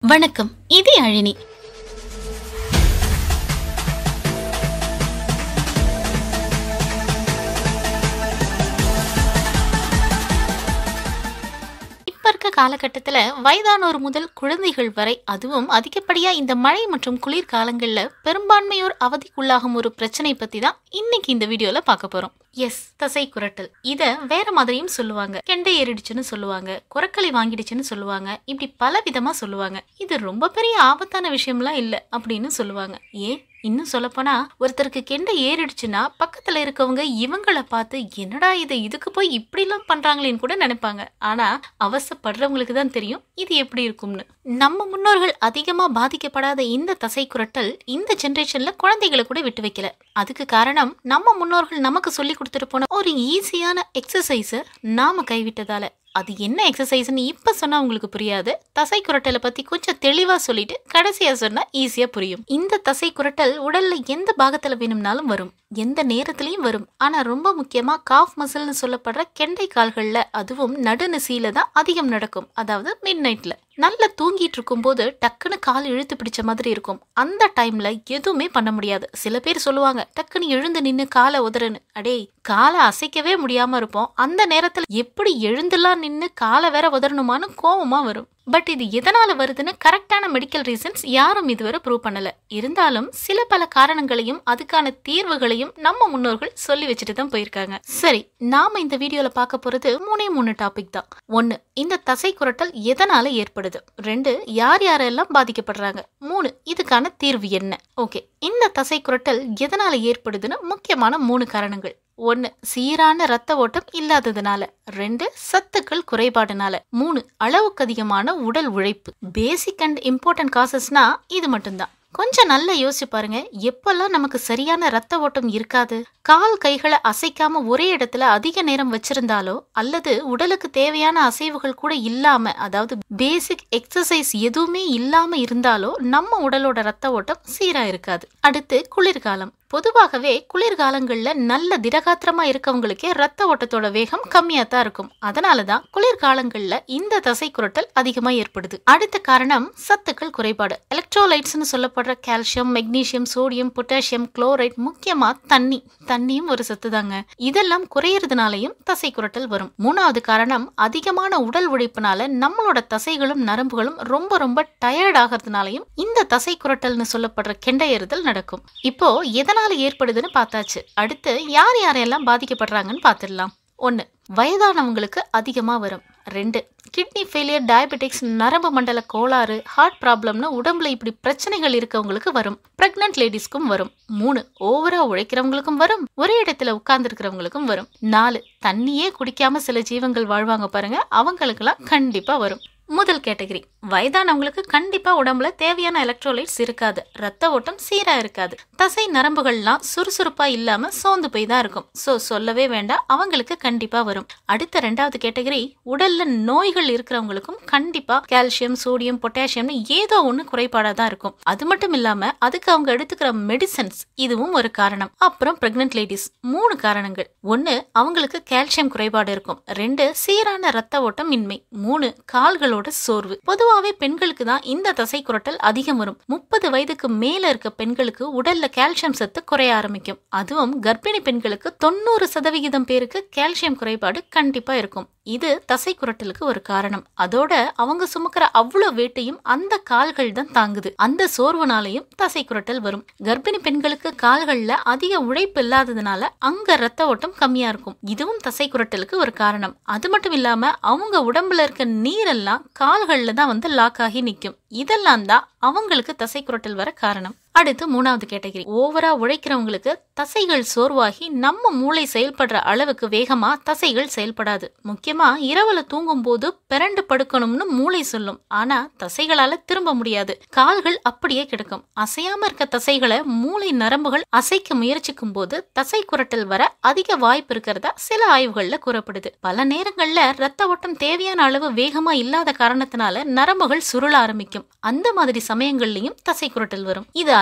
வணக்கம் இது அழினி இப்ப இருக்க காலகட்டத்துல வயதானோர் முதல் குழந்தைகள் வரை அதுவும் அதிகப்படியா இந்த மழை மற்றும் குளிர் காலங்கள்ல பெரும்பான்மையோர் அவதிக்குள்ளாகும் ஒரு பிரச்சனை பத்தி தான் இன்னைக்கு இந்த வீடியோல பார்க்க போறோம் எஸ் தசை குரட்டல் இத வேற மாதிரியும் சொல்லுவாங்க கெண்டை ஏறிடுச்சுன்னு சொல்லுவாங்க குரக்களி வாங்கிடுச்சுன்னு சொல்லுவாங்க இப்படி பல விதமா சொல்லுவாங்க இது ரொம்ப பெரிய ஆபத்தான விஷயம்லாம் இல்ல அப்படின்னு சொல்லுவாங்க ஏன் இன்னும் சொல்லப்போனா ஒருத்தருக்கு கெண்டை ஏறிடுச்சுன்னா பக்கத்துல இருக்கவங்க இவங்கள பார்த்து என்னடா இது இதுக்கு போய் இப்படிலாம் பண்றாங்களேன்னு கூட நினைப்பாங்க ஆனா அவசப்படுறவங்களுக்கு தான் தெரியும் இது எப்படி இருக்கும்னு நம்ம முன்னோர்கள் அதிகமா பாதிக்கப்படாத இந்த தசை குரட்டல் இந்த ஜெனரேஷன்ல குழந்தைகளை கூட விட்டு வைக்கல அதுக்கு காரணம் நம்ம முன்னோர்கள் நமக்கு சொல்லி கொடுத்துட்டு போன ஒரு ஈஸியான எக்ஸசைஸை நாம கைவிட்டதால அது என்ன எக்ஸசைஸ்னு இப்ப சொன்னா உங்களுக்கு புரியாது தசை குரட்டலை பத்தி கொஞ்சம் தெளிவா சொல்லிட்டு கடைசியா சொன்னா ஈஸியா புரியும் இந்த தசை குரட்டல் உடல்ல எந்த பாகத்துல வேணும்னாலும் வரும் எந்த நேரத்திலயும் வரும் ஆனா ரொம்ப முக்கியமா காஃப் மசில்னு சொல்லப்படுற கெண்டை கால்கள்ல அதுவும் நடுநெசியில தான் அதிகம் நடக்கும் அதாவது மிட் நைட்ல நல்லா தூங்கிட்டு இருக்கும்போது டக்குன்னு கால் இழுத்து பிடிச்ச மாதிரி இருக்கும் அந்த டைம்ல எதுவுமே பண்ண முடியாது சில பேர் சொல்லுவாங்க டக்குன்னு எழுந்து நின்னு காலை உதறன்னு அடே காலை அசைக்கவே முடியாம இருப்போம் அந்த நேரத்துல எப்படி எழுந்துலாம் நின்னு காலை வேற உதறணுமான்னு கோவமா வரும் பட் இது எதனால வருதுன்னு கரெக்டான மெடிக்கல் ரீசன்ஸ் யாரும் இதுவரை ப்ரூவ் பண்ணல இருந்தாலும் சில பல காரணங்களையும் அதுக்கான தீர்வுகளையும் நம்ம முன்னோர்கள் சொல்லி வச்சுட்டு தான் போயிருக்காங்க சரி நாம இந்த வீடியோல பார்க்க போறது மூணே மூணு டாபிக் தான் ஒன்னு இந்த தசை குரட்டல் எதனால ஏற்படுது ரெண்டு யார் யாரெல்லாம் பாதிக்கப்படுறாங்க மூணு இதுக்கான தீர்வு என்ன ஓகே இந்த தசை குரட்டல் எதனால ஏற்படுதுன்னு முக்கியமான மூணு காரணங்கள் ஒன்னு சீரான ரத்த ஓட்டம் இல்லாததுனால ரெண்டு சத்துக்கள் குறைபாடுனால மூணு அளவுக்கு அதிகமான உடல் உழைப்பு பேசிக் அண்ட் இம்பார்ட்டன்ட் காசஸ்னா இது மட்டும்தான் கொஞ்சம் நல்லா யோசிச்சு பாருங்க எப்பெல்லாம் நமக்கு சரியான ரத்த ஓட்டம் இருக்காது கால் கைகளை அசைக்காம ஒரே இடத்துல அதிக நேரம் வச்சிருந்தாலோ அல்லது உடலுக்கு தேவையான அசைவுகள் கூட இல்லாம அதாவது பேசிக் எக்ஸசைஸ் எதுவுமே இல்லாம இருந்தாலோ நம்ம உடலோட ரத்த ஓட்டம் சீரா இருக்காது அடுத்து குளிர்காலம் பொதுவாகவே குளிர்காலங்கள்ல நல்ல திடகாத்திரமா இருக்கவங்களுக்கே ரத்த ஓட்டத்தோட வேகம் கம்மியா தான் இருக்கும் அதனாலதான் குளிர்காலங்கள்ல இந்த தசை குரட்டல் அதிகமா ஏற்படுது அடுத்த காரணம் சத்துக்கள் குறைபாடு எலக்ட்ரோலைட்ஸ்னு சொல்லப்படுற calcium magnesium sodium potassium chloride முக்கியமா தண்ணி தண்ணியும் ஒரு சத்து தாங்க இதெல்லாம் குறையறதுனாலையும் தசை குரட்டல் வரும் மூணாவது காரணம் அதிகமான உடல் உழைப்புனால நம்மளோட தசைகளும் நரம்புகளும் ரொம்ப ரொம்ப டயர்ட் ஆகிறதுனாலையும் இந்த தசை குரட்டல்னு சொல்லப்படுற கெண்டையறுதல் நடக்கும் இப்போ எதனால ஏற்படுதுன்னு பார்த்தாச்சு அடுத்து யார் யாரெல்லாம் பாதிக்கப்படுறாங்கன்னு பார்த்துடலாம் ஒன்று வயதானவங்களுக்கு அதிகமாக வரும் ரெண்டு கிட்னி ஃபெயிலியர் டயபெட்டிக்ஸ் நரம்பு மண்டல கோளாறு ஹார்ட் ப்ராப்ளம்னு உடம்புல இப்படி பிரச்சனைகள் இருக்கவங்களுக்கு வரும் பிரெக்னன்ட் லேடிஸ்க்கும் வரும் மூணு ஓவரா உழைக்கிறவங்களுக்கும் வரும் ஒரே இடத்துல உட்கார்ந்து இருக்கிறவங்களுக்கும் வரும் நாலு தண்ணியே குடிக்காம சில ஜீவங்கள் வாழ்வாங்க பாருங்க அவங்களுக்கெல்லாம் கண்டிப்பா வரும் முதல் கேட்டகரி வயதானவங்களுக்கு கண்டிப்பா உடம்புல தேவையான எலக்ட்ரோலைட்ஸ் இருக்காது ரத்த ஓட்டம் சீரா இருக்காது தசை நரம்புகள்லாம் சுறுசுறுப்பா இல்லாம சோர்ந்து போய் தான் இருக்கும் சோ சொல்லவே வேண்டாம் அவங்களுக்கு கண்டிப்பா வரும் அடுத்த ரெண்டாவது கேட்டகரி உடல்ல நோய்கள் இருக்கிறவங்களுக்கும் கண்டிப்பா கால்சியம் சோடியம் பொட்டாசியம்னு ஏதோ ஒண்ணு குறைபாடா தான் இருக்கும் அது மட்டும் இல்லாம அதுக்கு அவங்க எடுத்துக்கிற மெடிசன்ஸ் இதுவும் ஒரு காரணம் அப்புறம் பிரெக்னன்ட் லேடிஸ் மூணு காரணங்கள் ஒன்னு அவங்களுக்கு கால்சியம் குறைபாடு இருக்கும் ரெண்டு சீரான ரத்த ஓட்டம் இன்மை மூணு கால்களோட சோர்வு பொதுவாவே பெண்களுக்கு தான் இந்த தசை குரட்டல் அதிகம் வரும் முப்பது வயதுக்கு மேல இருக்க பெண்களுக்கு உடல்ல கால்சியம் சத்து குறைய ஆரம்பிக்கும் அதுவும் கர்ப்பிணி பெண்களுக்கு தொண்ணூறு சதவிகிதம் பேருக்கு கால்சியம் குறைபாடு கண்டிப்பா இருக்கும் இது தசை குரட்டலுக்கு ஒரு காரணம் அதோட அவங்க சுமக்கிற அவ்வளவு வேட்டையும் அந்த கால்கள் தான் தாங்குது அந்த சோர்வுனாலையும் தசை குரட்டல் வரும் கர்ப்பிணி பெண்களுக்கு கால்கள்ல அதிக உழைப்பு இல்லாததுனால அங்க ரத்த ஓட்டம் கம்மியா இருக்கும் இதுவும் தசை குரட்டலுக்கு ஒரு காரணம் அது மட்டும் இல்லாம அவங்க உடம்புல இருக்க நீரெல்லாம் கால்கள்ல தான் வந்து லாக் ஆகி நிக்கும் இதெல்லாம் தான் அவங்களுக்கு தசை குரட்டல் வர காரணம் அடுத்து மூணாவது கேட்டகரி ஓவரா உழைக்கிறவங்களுக்கு தசைகள் சோர்வாகி நம்ம மூளை செயல்படுற அளவுக்கு வேகமா தசைகள் செயல்படாது முக்கியமா இரவுல தூங்கும் போது பிறண்டு படுக்கணும்னு மூளை சொல்லும் ஆனா தசைகளால திரும்ப முடியாது கால்கள் அப்படியே கிடக்கும் அசையாம இருக்க தசைகளை மூளை நரம்புகள் அசைக்க முயற்சிக்கும் போது தசை குரட்டல் வர அதிக வாய்ப்பு இருக்கிறதா சில ஆய்வுகள்ல கூறப்படுது பல நேரங்கள்ல ரத்த ஓட்டம் தேவையான அளவு வேகமா இல்லாத காரணத்தினால நரம்புகள் சுருள ஆரம்பிக்கும் அந்த மாதிரி சமயங்கள்லயும் தசை குரட்டல் வரும் இது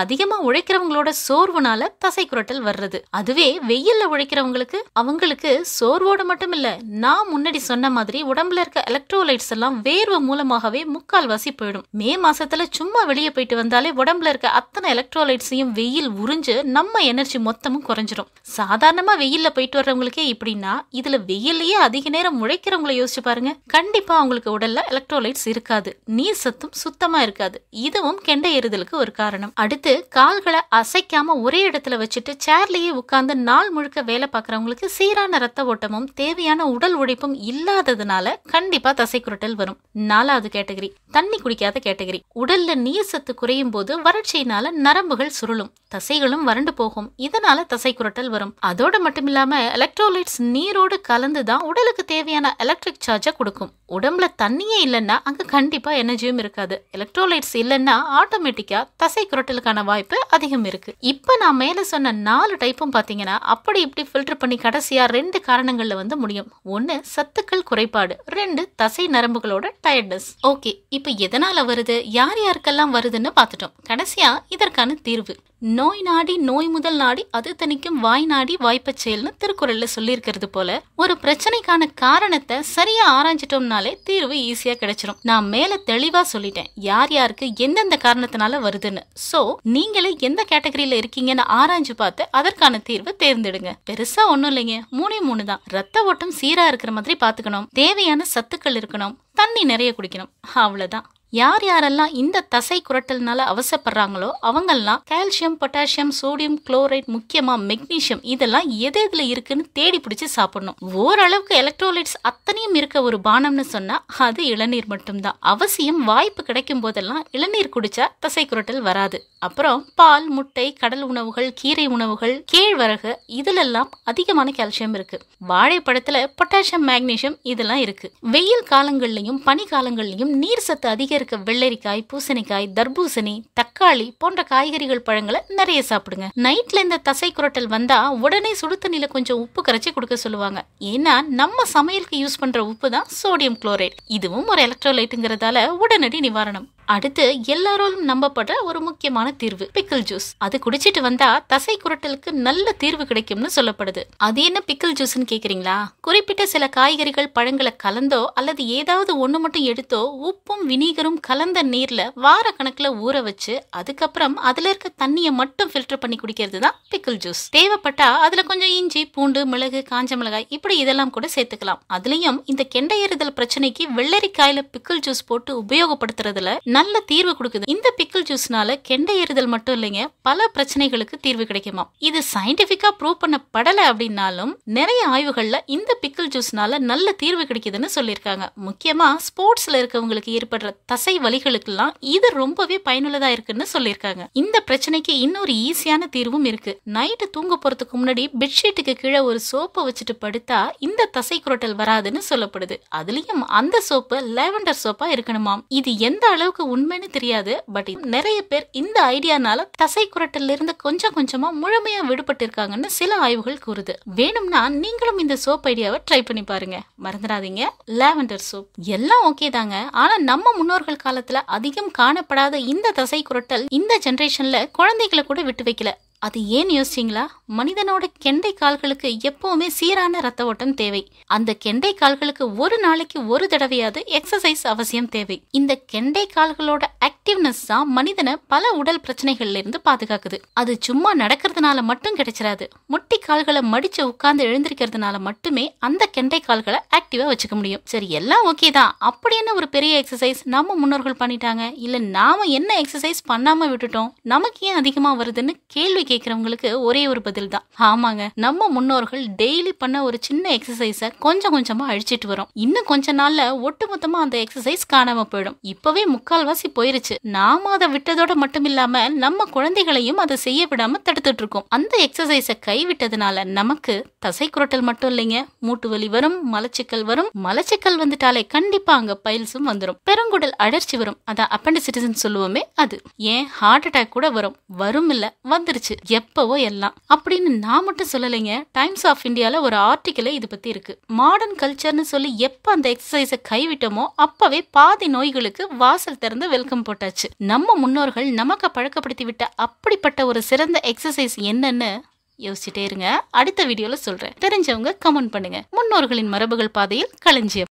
அதிகமா உழைக்கிறவங்களோட சோர்வுனால தசை குரட்டல் வர்றது அதுவே வெயில்ல உழைக்கிறவங்களுக்கு அவங்களுக்கு சோர்வோட மட்டும் இல்ல நான் முன்னாடி சொன்ன மாதிரி உடம்புல இருக்க எலக்ட்ரோலைட்ஸ் எல்லாம் வேர்வை மூலமாகவே முக்கால்வாசி போயிடும் மே மாசத்துல சும்மா வெளியே போயிட்டு வந்தாலே உடம்புல இருக்க அத்தனை எலக்ட்ரோலைட்ஸையும் வெயில் உறிஞ்சு நம்ம எனர்ஜி மொத்தமும் குறைஞ்சிரும் சாதாரணமா வெயில்ல போயிட்டு வர்றவங்களுக்கே இப்படின்னா இதுல வெயில்லயே அதிக நேரம் உழைக்கிறவங்களை யோசிச்சு பாருங்க கண்டிப்பா அவங்களுக்கு உடல்ல எலக்ட்ரோலைட்ஸ் இருக்காது நீர் சத்தும் சுத்தமா இருக்காது இதுவும் கெண்டை எறிதலுக்கு ஒரு காரணம் அடுத்து கால்களை அசைக்காம ஒரே இடத்துல வச்சுட்டு சேர்லயே உட்கார்ந்து நாள் முழுக்க வேலை பார்க்கறவங்களுக்கு சீரான ரத்த ஓட்டமும் தேவையான உடல் உழைப்பும் இல்லாததுனால கண்டிப்பா தசை குரட்டல் வரும் நாலாவது கேட்டகரி தண்ணி குடிக்காத கேட்டகரி உடல்ல நீர் சத்து குறையும் போது வறட்சியினால நரம்புகள் சுருளும் தசைகளும் வறண்டு போகும் இதனால தசை குரட்டல் வரும் அதோட மட்டும் இல்லாம எலக்ட்ரோலைட்ஸ் நீரோடு கலந்து தான் உடலுக்கு தேவையான எலக்ட்ரிக் சார்ஜை கொடுக்கும் உடம்புல தண்ணியே இல்லைன்னா அங்க கண்டிப்பா எனர்ஜியும் இருக்காது எலக்ட்ரோலைட்ஸ் இல்லைன்னா ஆட்டோமேட்டிக்கா தசை குரட்டலுக்கான வாய்ப்பு அதிகம் இருக்கு இப்ப நான் மேல சொன்ன நாலு டைப்பும் பாத்தீங்கன்னா அப்படி இப்படி ஃபில்டர் பண்ணி கடைசியா ரெண்டு காரணங்கள்ல வந்து முடியும் ஒன்னு சத்துக்கள் குறைபாடு ரெண்டு தசை நரம்புகளோட டயர்ட்னஸ் ஓகே இப்ப எதனால வருது யார் யாருக்கெல்லாம் வருதுன்னு பார்த்துட்டோம் கடைசியா இதற்கான தீர்வு நோய் நாடி நோய் முதல் நாடி அது தணிக்கும் வாய் நாடி வாய்ப்பச் செயல்னு திருக்குறள்ல சொல்லியிருக்கிறது போல ஒரு பிரச்சனைக்கான காரணத்தை சரியா ஆராய்ஞ்சிட்டோம்னாலே தீர்வு ஈஸியா கிடைச்சிரும் நான் மேல தெளிவா சொல்லிட்டேன் யார் யாருக்கு எந்தெந்த காரணத்தினால வருதுன்னு சோ நீங்களே எந்த கேட்டகரியில இருக்கீங்கன்னு ஆராய்ஞ்சு பார்த்து அதற்கான தீர்வு தேர்ந்தெடுங்க பெருசா ஒண்ணும் இல்லைங்க மூணே மூணு தான் ரத்த ஓட்டம் சீரா இருக்கிற மாதிரி பாத்துக்கணும் தேவையான சத்துக்கள் இருக்கணும் தண்ணி நிறைய குடிக்கணும் அவ்வளவுதான் யார் யாரெல்லாம் இந்த தசை குரட்டல்னால அவசப்படுறாங்களோ அவங்கெல்லாம் கால்சியம் பொட்டாசியம் சோடியம் குளோரைட் முக்கியமா மெக்னீசியம் இதெல்லாம் எது எதுல இருக்குன்னு தேடி பிடிச்சு சாப்பிடணும் ஓரளவுக்கு எலக்ட்ரோலைட்ஸ் அத்தனையும் இருக்க ஒரு பானம்னு சொன்னா அது இளநீர் மட்டும்தான் அவசியம் வாய்ப்பு கிடைக்கும் போதெல்லாம் இளநீர் குடிச்சா தசை குரட்டல் வராது அப்புறம் பால் முட்டை கடல் உணவுகள் கீரை உணவுகள் கேழ்வரகு இதுலெல்லாம் அதிகமான கால்சியம் இருக்கு வாழைப்பழத்துல பொட்டாசியம் மேக்னீசியம் இதெல்லாம் இருக்கு வெயில் காலங்கள்லயும் பனி காலங்கள்லயும் நீர் சத்து அதிகம் இருக்க வெள்ளரிக்காய் பூசணிக்காய் தர்பூசணி தக்காளி போன்ற காய்கறிகள் பழங்களை நிறைய சாப்பிடுங்க நைட்ல இந்த தசை குரட்டல் வந்தா உடனே சுடு தண்ணியில கொஞ்சம் உப்பு கரைச்சி கொடுக்க சொல்லுவாங்க ஏன்னா நம்ம சமையலுக்கு யூஸ் பண்ற உப்பு தான் சோடியம் குளோரைட் இதுவும் ஒரு எலக்ட்ரோலைட்டுங்கிறதால உடனடி நிவாரணம் அடுத்து எல்லாராலும் நம்பப்படுற ஒரு முக்கியமான தீர்வு பிக்கிள் ஜூஸ் அது குடிச்சிட்டு வந்தா தசை குரட்டலுக்கு நல்ல தீர்வு கிடைக்கும்னு சொல்லப்படுது அது என்ன பிக்கிள் ஜூஸ்னு கேக்குறீங்களா குறிப்பிட்ட சில காய்கறிகள் பழங்களை கலந்தோ அல்லது ஏதாவது ஒண்ணு மட்டும் எடுத்தோ உப்பும் வினீகரும் கலந்த நீர்ல வார கணக்குல ஊற வச்சு அதுக்கப்புறம் அதுல இருக்க தண்ணியை மட்டும் ஃபில்டர் பண்ணி குடிக்கிறது தான் பிக்கிள் ஜூஸ் தேவைப்பட்டா அதுல கொஞ்சம் இஞ்சி பூண்டு மிளகு காஞ்ச மிளகாய் இப்படி இதெல்லாம் கூட சேர்த்துக்கலாம் அதுலயும் இந்த கெண்டையறுதல் பிரச்சனைக்கு வெள்ளரிக்காயில பிக்கிள் ஜூஸ் போட்டு உபயோகப்படுத்துறதுல நல்ல தீர்வு கொடுக்குது இந்த பிக்கிள் ஜூஸ்னால கெண்டை எறிதல் மட்டும் இல்லைங்க பல பிரச்சனைகளுக்கு தீர்வு கிடைக்குமா இது சயின்டிபிக்கா ப்ரூவ் பண்ணப்படல அப்படின்னாலும் நிறைய ஆய்வுகள்ல இந்த பிக்கிள் ஜூஸ்னால நல்ல தீர்வு கிடைக்குதுன்னு சொல்லியிருக்காங்க முக்கியமா ஸ்போர்ட்ஸ்ல இருக்கவங்களுக்கு ஏற்படுற தசை வலிகளுக்கெல்லாம் இது ரொம்பவே பயனுள்ளதா இருக்குன்னு சொல்லியிருக்காங்க இந்த பிரச்சனைக்கு இன்னொரு ஈஸியான தீர்வும் இருக்கு நைட்டு தூங்க போறதுக்கு முன்னாடி பெட்ஷீட்டுக்கு கீழே ஒரு சோப்பை வச்சுட்டு படுத்தா இந்த தசை குரட்டல் வராதுன்னு சொல்லப்படுது அதுலயும் அந்த சோப்பு லேவண்டர் சோப்பா இருக்கணுமாம் இது எந்த அளவுக்கு உண்மைன்னு தெரியாது பட் நிறைய பேர் இந்த ஐடியானால தசை குரட்டல்ல இருந்து கொஞ்சம் கொஞ்சமா முழுமையா விடுபட்டு இருக்காங்கன்னு சில ஆய்வுகள் கூறுது வேணும்னா நீங்களும் இந்த சோப் ஐடியாவை ட்ரை பண்ணி பாருங்க மறந்துடாதீங்க லாவெண்டர் சோப் எல்லாம் ஓகே தாங்க ஆனா நம்ம முன்னோர்கள் காலத்துல அதிகம் காணப்படாத இந்த தசை குரட்டல் இந்த ஜெனரேஷன்ல குழந்தைகளை கூட விட்டு வைக்கல அது ஏன் யோசிச்சிங்களா மனிதனோட கெண்டை கால்களுக்கு எப்பவுமே சீரான ரத்த ஓட்டம் தேவை அந்த கெண்டை கால்களுக்கு ஒரு நாளைக்கு ஒரு தடவையாவது எக்ஸசைஸ் அவசியம் தேவை இந்த கெண்டை கால்களோட ஆக்டிவ்னஸ் தான் மனிதனை பல உடல் பிரச்சனைகள்ல இருந்து பாதுகாக்குது அது சும்மா நடக்கிறதுனால மட்டும் கிடைச்சிடாது முட்டி கால்களை மடிச்சு உட்கார்ந்து எழுந்திருக்கிறதுனால மட்டுமே அந்த கெண்டை கால்களை ஆக்டிவா வச்சுக்க முடியும் சரி எல்லாம் ஓகே தான் அப்படி என்ன ஒரு பெரிய எக்ஸசைஸ் நம்ம முன்னோர்கள் பண்ணிட்டாங்க இல்ல நாம என்ன எக்ஸசைஸ் பண்ணாம விட்டுட்டோம் நமக்கு ஏன் அதிகமா வருதுன்னு கேள்வி கேட்கறவங்களுக்கு ஒரே ஒரு பதில் தான் ஆமாங்க நம்ம முன்னோர்கள் டெய்லி பண்ண ஒரு சின்ன எக்ஸசைஸ கொஞ்சம் கொஞ்சமா அழிச்சிட்டு வரோம் இன்னும் கொஞ்ச நாள்ல ஒட்டுமொத்தமா அந்த எக்ஸசைஸ் காணாம போயிடும் இப்பவே முக்கால்வாசி போயிருச்சு நாம அதை விட்டதோட மட்டும் இல்லாம நம்ம குழந்தைகளையும் அதை செய்ய விடாம தடுத்துட்டு இருக்கோம் அந்த எக்ஸசைஸ கைவிட்டதுனால நமக்கு தசை குரட்டல் மட்டும் இல்லைங்க மூட்டு வலி வரும் மலச்சிக்கல் வரும் மலச்சிக்கல் வந்துட்டாலே கண்டிப்பா அங்க பைல்ஸும் வந்துடும் பெருங்குடல் அழற்சி வரும் அதான் அப்பண்டிசிட்டிஸ்ன்னு சொல்லுவோமே அது ஏன் ஹார்ட் அட்டாக் கூட வரும் வரும் இல்ல வந்துருச்சு எப்பவோ எல்லாம் அப்படின்னு நான் மட்டும் சொல்லலைங்க டைம்ஸ் ஆஃப் இந்தியால ஒரு ஆர்டிக்கலே இது பத்தி இருக்கு மாடர்ன் கல்ச்சர்னு சொல்லி எப்ப அந்த எக்ஸசைஸை கைவிட்டோமோ அப்பவே பாதி நோய்களுக்கு வாசல் திறந்து வெல்கம் போட்டாங்க பார்த்தாச்சு நம்ம முன்னோர்கள் நமக்கு பழக்கப்படுத்தி விட்ட அப்படிப்பட்ட ஒரு சிறந்த எக்ஸசைஸ் என்னன்னு யோசிச்சுட்டே இருங்க அடுத்த வீடியோல சொல்றேன் தெரிஞ்சவங்க கமெண்ட் பண்ணுங்க முன்னோர்களின் மரபுகள் பாதையில் களஞ்சியம்